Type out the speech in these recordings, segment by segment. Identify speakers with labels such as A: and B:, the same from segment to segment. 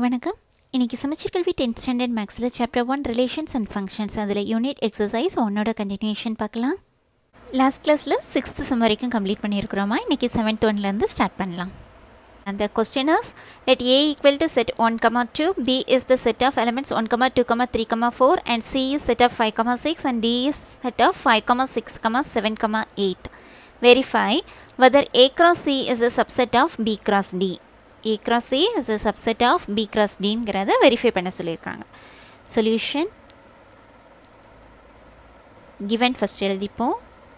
A: வணக்கம் இன்னைக்கு சமச்சீர் கல்வி டென்த் ஸ்டாண்டர்ட் மேக்ஸில் chapter one relations and functions அதில் யூனிட் எக்ஸசைஸ் ஒன்னோட கண்டினியூஷன் பார்க்கலாம் லாஸ்ட் கிளாஸில் சிக்ஸ்த்து சம் வரைக்கும் கம்ப்ளீட் பண்ணியிருக்கிறோமா இன்றைக்கி செவன்த் ஒன்லேருந்து ஸ்டார்ட் பண்ணலாம் அந்த question is let a equal to set 1 comma 2 b is the set of elements 1 comma 2 comma 3 comma 4 and c is set of 5 comma 6 and d is set of 5 comma 6 comma 7 comma 8 verify whether a cross c is a subset of b cross d a cross c is a subset of b cross d ங்கிறத verify பண்ண சொல்லியிருக்காங்க solution given first எழுதிப்போம்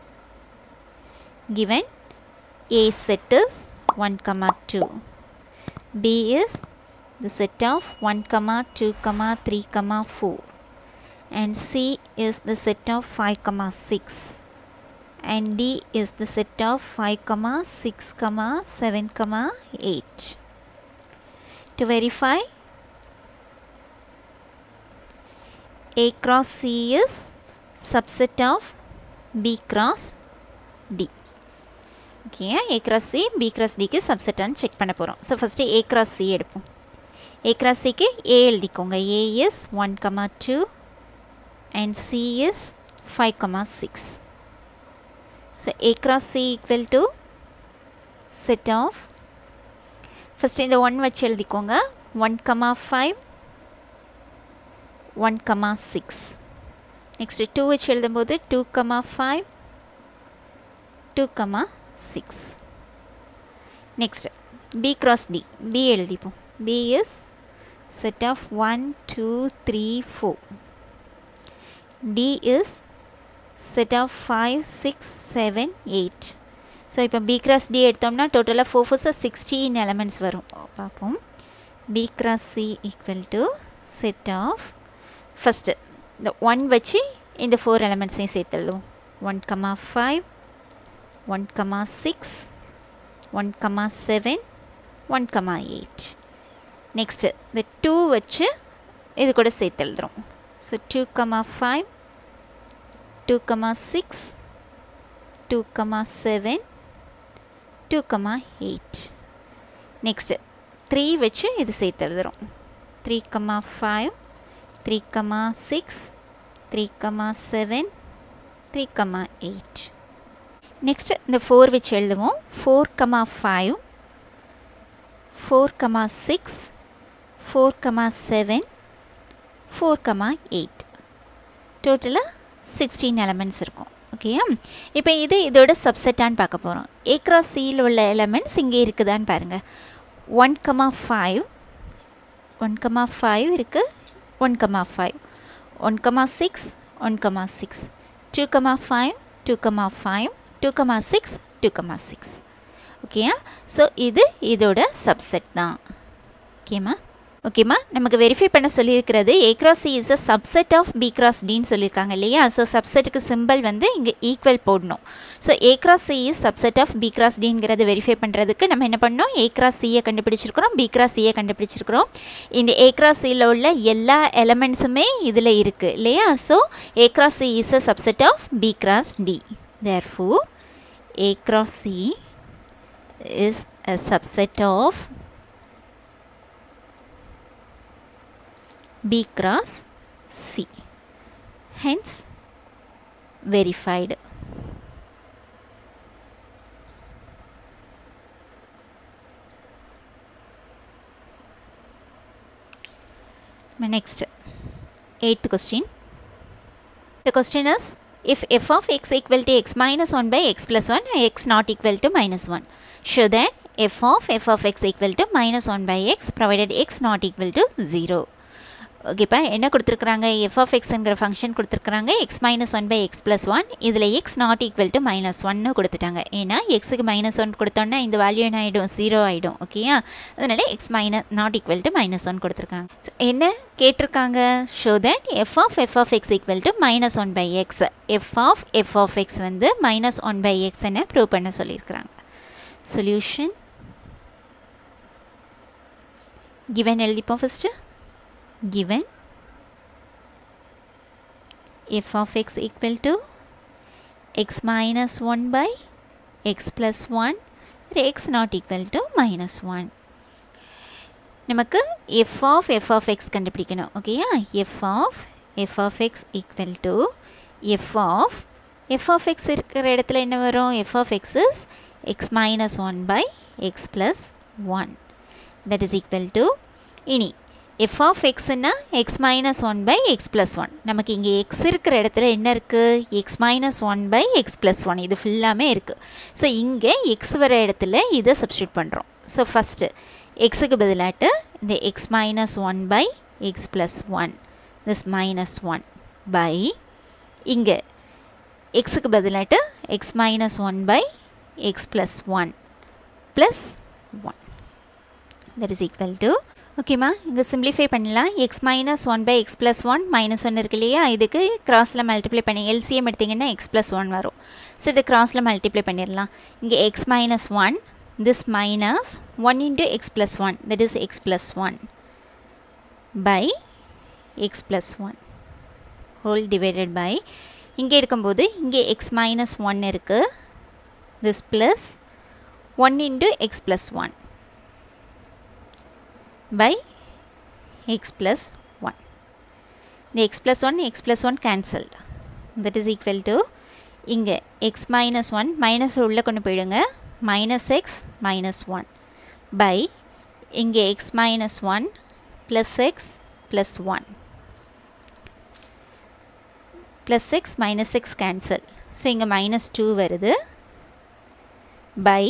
A: given a set is 1 comma 2 b is the set of 1 comma 2 comma 3 comma 4 and c is the set of 5 comma 6 and d is the set of 5 comma 6 comma 7 comma 8 to verify a cross c is subset of b cross d okay A cross C B cross டிக்கு சப்செட்டான்னு check பண்ண போகிறோம் so first A cross C எடுப்போம் A cross சிக்கு A எழுதிக்கோங்க A is one comma two and C is five comma six so A cross C equal to set of first இந்த one வச்சு எழுதிக்கோங்க one comma five one comma six next two வச்சு எழுதும்போது two comma five two comma six next B cross D B எழுதிப்போம் B is set of one two three four D is set of five six seven eight so இப்போ B cross D எடுத்தோம்னா டோட்டலாக four ஃபோர்ஸாக sixteen elements வரும் பார்ப்போம் B cross C equal to set of first இந்த one வச்சு இந்த four எலமெண்ட்ஸையும் சேர்த்துடுவோம் one comma five one comma six one comma seven one comma eight next இந்த டூ வச்சு இது கூட சேர்த்து எழுதுகிறோம் so two comma five two comma six two comma seven two comma eight next three வச்சு இது சேர்த்து எழுதுகிறோம் three comma five three comma six three comma seven three comma eight next இந்த ஃபோர் வச்சு எழுதுவோம் four comma five four comma six four comma seven four comma eight டோட்டலாக sixteen elements இருக்கும் ஓகேயா இப்போ இது இதோட சப்செட்டான்னு பார்க்க போகிறோம் ஏ கிராஸ் சியில் உள்ள எலமெண்ட்ஸ் இங்கே இருக்குதான்னு பாருங்கள் one comma five one comma five இருக்குது one comma five one comma six one comma six two comma five two comma five two comma six two comma six ஓகேயா ஸோ இது இதோட subset தான் ஓகேம்மா ஓகேம்மா நமக்கு வெரிஃபை பண்ண சொல்லியிருக்கிறது A cross C is a subset of B cross டின்னு சொல்லியிருக்காங்க இல்லையா ஸோ சப்செட்டுக்கு சிம்பிள் வந்து இங்கே ஈக்குவல் போடணும் so A cross C is subset of B cross டிங்கிறத வெரிஃபை பண்ணுறதுக்கு நம்ம என்ன பண்ணோம் ஏ கிராஸ் சியை கண்டுபிடிச்சிருக்கிறோம் பி கிராஸ் சியை கண்டுபிடிச்சிருக்கிறோம் இந்த ஏ கிராஸ் சியில் உள்ள எல்லா எலமெண்ட்ஸுமே இதில் இருக்குது இல்லையா so A cross C is a subset of B cross D therefore A cross C is a subset of B cross C hence verified next eighth question the question is if f of x equal to x minus 1 by x plus 1 x not equal to minus 1 show that f of f of x equal to minus 1 by x provided x not equal to 0 ஓகேப்பா என்ன கொடுத்துருக்குறாங்க F of எக்ஸுங்கிற function கொடுத்துருக்குறாங்க X minus one by X plus one இதில் X not equal to minus ஒன்னு கொடுத்துட்டாங்க ஏன்னா எக்ஸுக்கு மைனஸ் ஒன் கொடுத்தோன்னா இந்த வேல்யூ என்ன ஆகிடும் ஜீரோ ஆகிடும் ஓகேயா அதனால் X minus not equal to minus one கொடுத்துருக்காங்க ஸோ என்ன கேட்டிருக்காங்க show that F of F of X equal to minus one by X F of F of X வந்து மைனஸ் ஒன் பை எக்ஸ் என்ன prove பண்ண சொல்லியிருக்கிறாங்க solution given எழுதிப்போம் first given f of x equal to x minus 1 by x plus 1 x not equal to minus 1 நமக்கு F of F of X கண்டுபிடிக்கணும் ஓகேயா F of F of X equal to F of F of X இருக்கிற இடத்துல என்ன வரும் F of X is X minus one by X plus one that is equal to இனி F of எக்ஸ்னா X minus one by X plus one நமக்கு இங்கே X இருக்கிற இடத்துல என்ன இருக்குது X minus one by X plus one இது ஃபுல்லாமே இருக்குது ஸோ இங்கே எக்ஸ் வர இடத்துல இதை சப்ஸ்டியூட் பண்ணுறோம் ஸோ ஃபஸ்ட்டு எக்ஸுக்கு பதிலாட்டு இந்த X minus one by X plus one this minus one by இங்கே எக்ஸுக்கு பதிலாட்டு X minus one by X plus one plus one that is equal to ஓகேம்மா இங்கே சிம்பிளிஃபை பண்ணலாம் X minus one by X plus one minus one இருக்கு இல்லையா இதுக்கு கிராஸில் மல்டிப்ளை பண்ணி எல்சிஎம் எடுத்திங்கன்னா எக்ஸ் ப்ளஸ் ஒன் வரும் ஸோ இது கிராஸில் மல்டிப்ளை பண்ணிடலாம் இங்கே X minus one this minus one into X plus one that is X plus one by X plus one whole divided by இங்கே இருக்கும்போது இங்கே எக்ஸ் மைனஸ் ஒன் இருக்குது this plus one into X plus one by x plus 1. The x plus 1, x plus 1 cancelled. That is equal to இங்கே x minus 1 minus உள்ளே கொண்டு போயிடுங்க minus x minus 1 by இங்கே x minus 1 plus x plus 1 plus x minus x cancel. So இங்கே minus 2 வருது by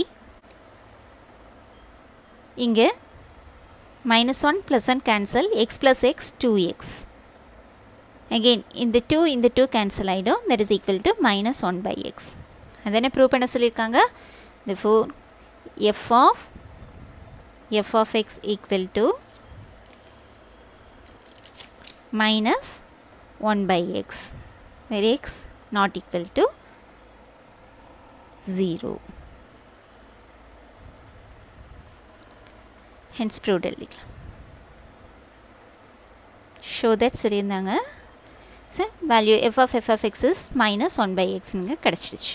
A: இங்கே minus 1 plus 1 cancel x plus x 2x again இந்த 2 இந்த 2 cancel ஆகிடும் that is equal to minus 1 by x அதனை prove பண்ண சொல்லியிருக்காங்க therefore f of f of x equal to minus 1 by x where x not equal to 0 hence proved எழுதிக்கலாம் show that சொல்லியிருந்தாங்க so value f of F of X is minus one by எக்ஸுங்க கிடச்சிடுச்சு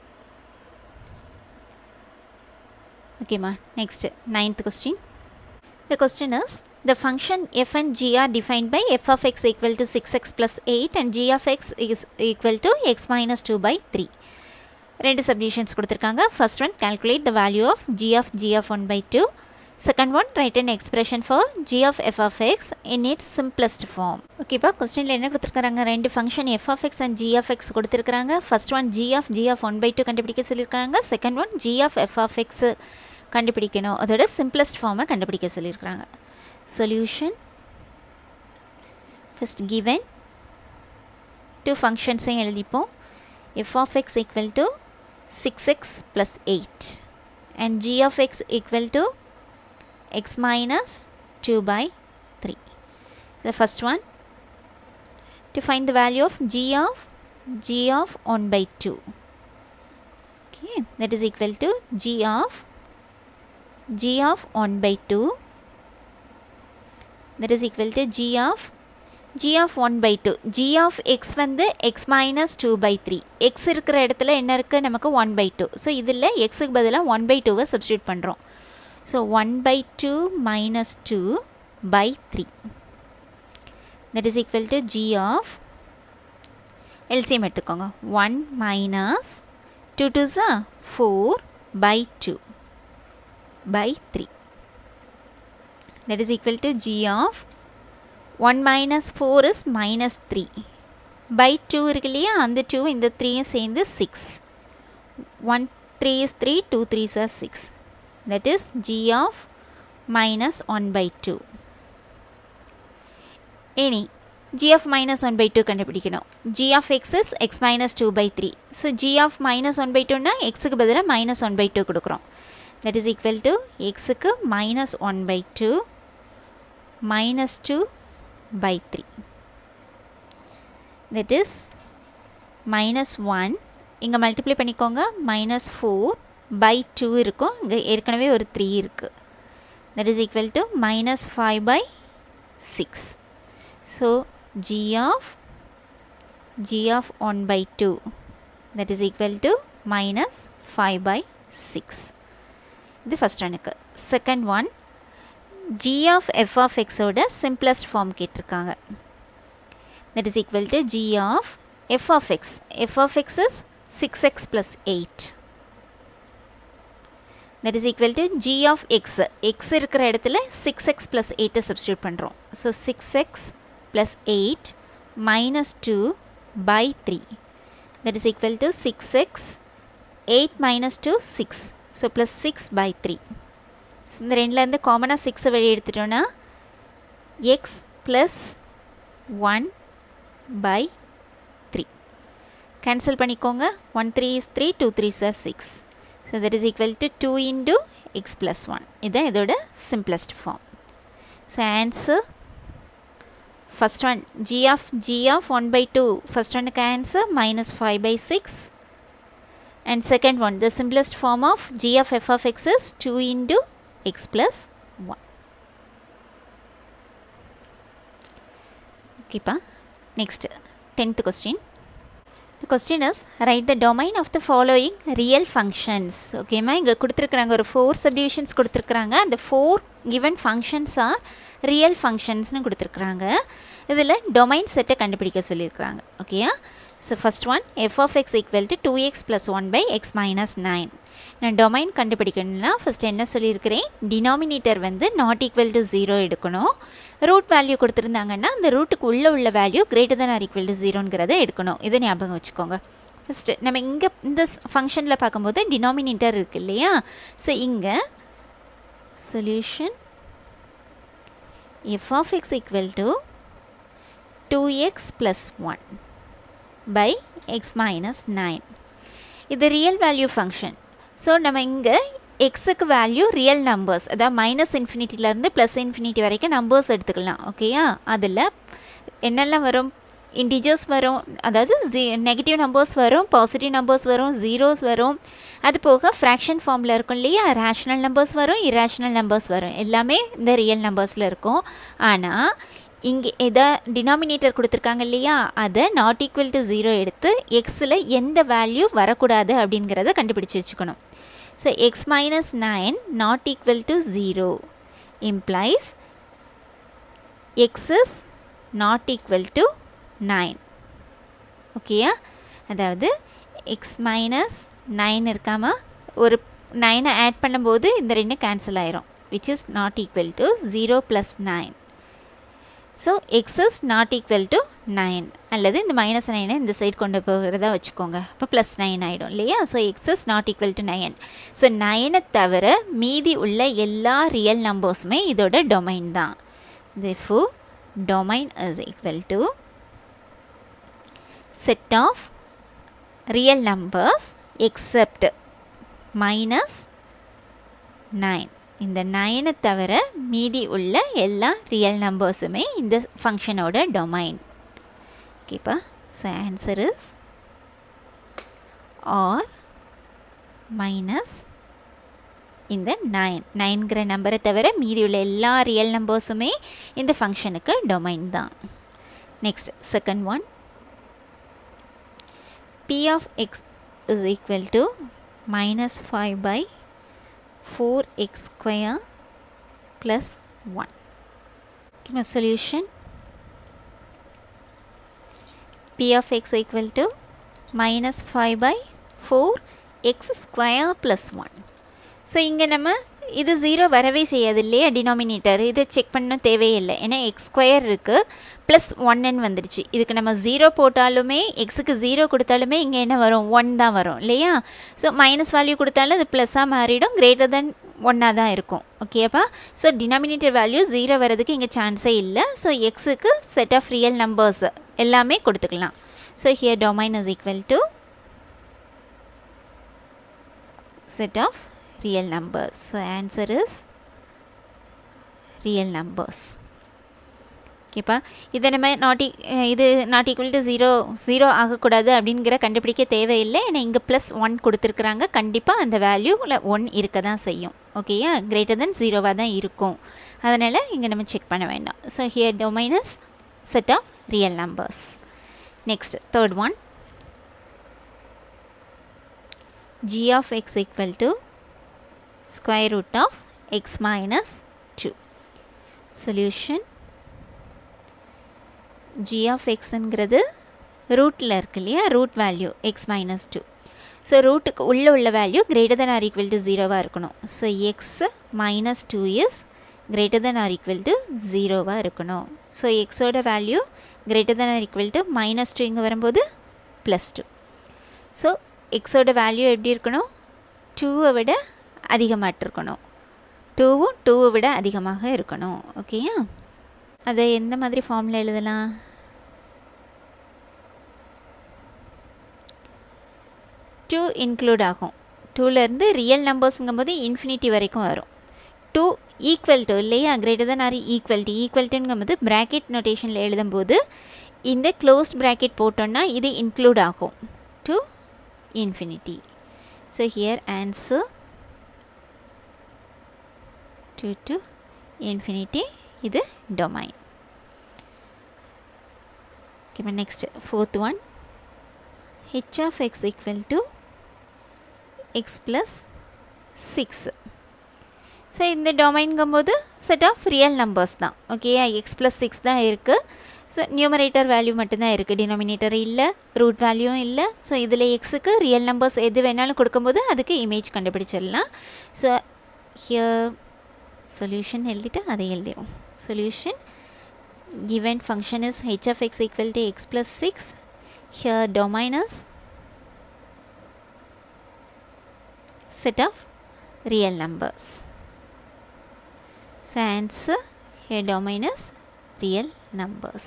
A: ஓகேம்மா next ninth question the question is The function f and g are defined by f of x equal to 6x plus 8 and g of x is equal to x minus 2 by 3. ரெண்டு subdivisions கொடுத்துருக்காங்க first one calculate the value of g of g of 1 by 2 second one right an expression for g of F of x in its simplest form ஓகேப்பா கொஸ்டினில் என்ன கொடுத்துருக்காங்க ரெண்டு function f of x and g of x கொடுத்துருக்காங்க first one g of g of one by two கண்டுபிடிக்க சொல்லியிருக்காங்க second one g of F of X கண்டுபிடிக்கணும் அதோட சிம்பிளஸ்ட் ஃபார்மை கண்டுபிடிக்க சொல்லியிருக்காங்க சொல்யூஷன் ஃபஸ்ட் கிவன் டூ ஃபங்க்ஷன்ஸையும் எழுதிப்போம் f of X equal to six X plus eight and g of X equal to x minus 2 by 3. So the first one to find the value of g of g of 1 by 2. Okay, that is equal to g of g of 1 by 2 that is equal to g of g of 1 by 2 g of x வந்து x minus 2 by 3 x இருக்கிற இடத்துல என்ன இருக்குது நமக்கு 1 by 2 so இதில் எக்ஸுக்கு பதிலாக 1 by 2வை சப்ஸ்டியூட் பண்ணுறோம் So 1 by 2 minus 2 by 3. That is equal to g of LCM எடுத்துக்கோங்க 1 minus 2 to 4 by 2 by 3. That is equal to g of 1 minus 4 is minus 3 by 2 இருக்கு இல்லையா அந்த 2 இந்த 3 சேர்ந்து 6 1 3 is 3 2 3s are 6 that is g of minus 1 by 2 any g of minus 1 by 2 கண்டுபிடிக்கணும் g of x is x minus 2 by 3 so g of minus 1 by 2 னா x க்கு பதிலாக minus 1 by 2 கொடுக்குறோம் that is equal to x க்கு minus 1 by 2 minus 2 by 3 that is minus 1 இங்கே multiply பண்ணிக்கோங்க minus 4 by two இருக்கும் இங்கே ஏற்கனவே ஒரு த்ரீ இருக்குது that is equal to minus five by six so g of g of one by two that is equal to minus five by six இது first ஒனுக்கு second one g of f of x ஓட simplest form கேட்டிருக்காங்க that is equal to g of f of x f of x is 6x plus 8 that is equal to g of x x இருக்கிற இடத்துல 6x plus 8 substitute பண்ணுறோம் so 6x plus 8 minus 2 by 3 that is equal to 6x 8 minus 2 6 so plus 6 by 3 இந்த ரெண்டுலேருந்து காமனாக சிக்ஸை வெளியே எடுத்துட்டோன்னா x plus one by three cancel பண்ணிக்கோங்க one three is three two three சார் six so that is equal to two into x plus one இதுதான் இதோட simplest form so answer first one g of g of one by two first ஒனுக்கு answer minus five by six and second one the simplest form of g of f of x is 2 into x plus 1 okay next 10th question the question is write the domain of the following real functions ஓகேம்மா இங்கே கொடுத்துருக்குறாங்க ஒரு four subdivisions கொடுத்துருக்குறாங்க அந்த four given functions are real ஃபங்க்ஷன்ஸ்னு கொடுத்துருக்குறாங்க இதில் domain செட்டை கண்டுபிடிக்க சொல்லியிருக்கிறாங்க ஓகேயா so first one f of X equal to two x plus one by x minus nine நான் டொமைன் கண்டுபிடிக்கணும்னா ஃபஸ்ட் என்ன சொல்லியிருக்கிறேன் டினாமினேட்டர் வந்து நாட் ஈக்குவல் டு ஜீரோ எடுக்கணும் ரூட் வேல்யூ கொடுத்துருந்தாங்கன்னா அந்த ரூட்டுக்கு உள்ளே உள்ள value greater than or equal to ஜீரோங்கிறத எடுக்கணும் இதை ஞாபகம் வச்சுக்கோங்க ஃபஸ்ட்டு நம்ம இங்கே இந்த ஃபங்க்ஷனில் பார்க்கும்போது டினாமினேட்டர் இருக்குது இல்லையா ஸோ இங்கே solution f of X equal to two x plus one by x minus nine இது ரியல் வேல்யூ ஃபங்க்ஷன் ஸோ நம்ம இங்கே எக்ஸுக்கு வேல்யூ ரியல் நம்பர்ஸ் அதாவது மைனஸ் இன்ஃபினிட்டிலேருந்து ப்ளஸ் இன்ஃபினிட்டி வரைக்கும் நம்பர்ஸ் எடுத்துக்கலாம் ஓகேயா அதில் என்னெல்லாம் வரும் இன்டிஜர்ஸ் வரும் அதாவது ஜி நெகட்டிவ் நம்பர்ஸ் வரும் பாசிட்டிவ் நம்பர்ஸ் வரும் ஜீரோஸ் வரும் அது போக ஃப்ராக்ஷன் ஃபார்மில் இருக்கும் இல்லையா ரேஷ்னல் நம்பர்ஸ் வரும் இரேஷ்னல் நம்பர்ஸ் வரும் எல்லாமே இந்த ரியல் நம்பர்ஸில் இருக்கும் ஆனால் இங்கே எதை டினாமினேட்டர் கொடுத்துருக்காங்க இல்லையா அதை நாட் ஈக்குவல் டு ஜீரோ எடுத்து எக்ஸில் எந்த வேல்யூ வரக்கூடாது அப்படிங்கிறத கண்டுபிடிச்சி வச்சுக்கணும் so x minus nine not equal to zero implies x is not equal to nine ஓகேயா அதாவது எக்ஸ் மைனஸ் நைன் இருக்காமல் ஒரு நைனை ஆட் பண்ணும்போது இந்த ரெண்டு கேன்சல் ஆயிரும் which is not equal to zero plus nine so x is not equal to nine அல்லது இந்த மைனஸ் நைனை இந்த சைட் கொண்டு போகிறதா வச்சுக்கோங்க அப்போ ப்ளஸ் நைன் ஆகிடும் இல்லையா so x is not equal to nine so நைனை தவிர மீதி உள்ள எல்லா ரியல் நம்பர்ஸுமே இதோட டொமைன் தான் திஃபு domain is equal to set of real numbers except minus nine இந்த நைனை தவிர மீதி உள்ள எல்லா ரியல் நம்பர்ஸுமே இந்த ஃபங்க்ஷனோட டொமைன் ஓகேப்பா so answer is R minus இந்த நைன் நைன்கிற நம்பரை தவிர மீதி உள்ள எல்லா ரியல் நம்பர்ஸுமே இந்த ஃபங்க்ஷனுக்கு டொமைன் தான் next second one p of x is equal to minus 5 by 4x square plus 1. Give me a solution. p of x equal to minus 5 by 4x square plus 1. So இங்கே நம்ம இது zero வரவே செய்யாது இல்லையா denominator இதை check பண்ண தேவையில்லை ஏன்னா எக்ஸ் ஸ்கொயர் இருக்குது ப்ளஸ் ஒன்னு வந்துடுச்சு இதுக்கு நம்ம ஜீரோ போட்டாலுமே எக்ஸுக்கு ஜீரோ கொடுத்தாலுமே இங்கே என்ன வரும் ஒன் தான் வரும் இல்லையா ஸோ மைனஸ் வேல்யூ கொடுத்தாலும் அது ப்ளஸ்ஸாக மாறிடும் கிரேட்டர் தென் ஒன்னாக தான் இருக்கும் ஓகேப்பா ஸோ டினாமினேட்டர் வேல்யூ ஜீரோ வரதுக்கு இங்கே சான்ஸே இல்லை ஸோ எக்ஸுக்கு செட் ஆஃப் ரியல் நம்பர்ஸ் எல்லாமே கொடுத்துக்கலாம் so here domain is equal to set of real numbers. So answer is real numbers. ஓகேப்பா இதை நம்ம நாட் இது not equal to zero zero ஆகக்கூடாது அப்படிங்கிற கண்டுபிடிக்க தேவையில்லை ஏன்னா இங்கே ப்ளஸ் ஒன் கொடுத்துருக்குறாங்க கண்டிப்பாக அந்த வேல்யூவில் ஒன் இருக்க தான் செய்யும் ஓகேயா கிரேட்டர் தென் ஜீரோவாக தான் இருக்கும் அதனால் இங்கே நம்ம செக் பண்ண வேண்டாம் so here domain is set of real numbers next third one g of x equal to square root of x minus 2 solution g of எக்ஸுங்கிறது ரூட்டில் இருக்கு இல்லையா root value x minus two so ரூட்டுக்கு உள்ளே உள்ள value greater than or equal to ஜீரோவாக இருக்கணும் so x minus two is greater than or equal to ஜீரோவாக இருக்கணும் ஸோ எக்ஸோட value greater than or equal to minus two இங்கே வரும்போது ப்ளஸ் டூ ஸோ எக்ஸோட வேல்யூ எப்படி இருக்கணும் டூவை விட அதிகமாட்டு இருக்கணும் டூவும் டூவை விட அதிகமாக இருக்கணும் ஓகேயா அதை எந்த மாதிரி ஃபார்மில் எழுதலாம் டூ இன்க்ளூட் ஆகும் டூலேருந்து ரியல் நம்பர்ஸுங்கும் போது இன்ஃபினிட்டி வரைக்கும் வரும் டூ ஈக்குவல் டு இல்லையா greater than or equal to equal டுங்கும் போது ப்ராக்கெட் நோட்டேஷனில் எழுதும்போது இந்த க்ளோஸ்ட் ப்ராக்கெட் போட்டோன்னா இது இன்க்ளூட் ஆகும் to infinity. So here answer 2 to infinity இது domain. Okay, my next fourth one h of x equal to x plus 6. So இந்த டொமைன்கும் போது செட் ஆஃப் ரியல் நம்பர்ஸ் தான் ஓகேயா எக்ஸ் ப்ளஸ் சிக்ஸ் தான் இருக்குது ஸோ நியூமரேட்டர் வேல்யூ மட்டும்தான் இருக்குது டினாமினேட்டர் இல்லை ரூட் வேல்யூவும் இல்லை ஸோ இதில் எக்ஸுக்கு ரியல் நம்பர்ஸ் எது வேணாலும் கொடுக்கும்போது அதுக்கு இமேஜ் கண்டுபிடிச்சிடலாம் ஸோ ஹியர் சொல்யூஷன் எழுதிட்டு அதை எழுதிடும் solution given function is h of x equal to x plus 6 here domain is set of real numbers so answer here domain is real numbers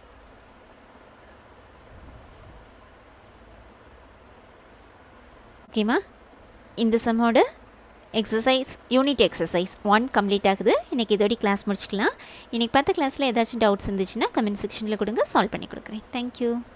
A: ஓகேம்மா இந்த சம்மோட exercise unit exercise one complete ஆகுது இன்றைக்கி இதோட class முடிச்சுக்கலாம் இன்றைக்கி பார்த்த கிளாஸில் ஏதாச்சும் டவுட்ஸ் இருந்துச்சுன்னா கமெண்ட் செக்ஷனில் கொடுங்க சால்வ் பண்ணி கொடுக்குறேன் தேங்க்யூ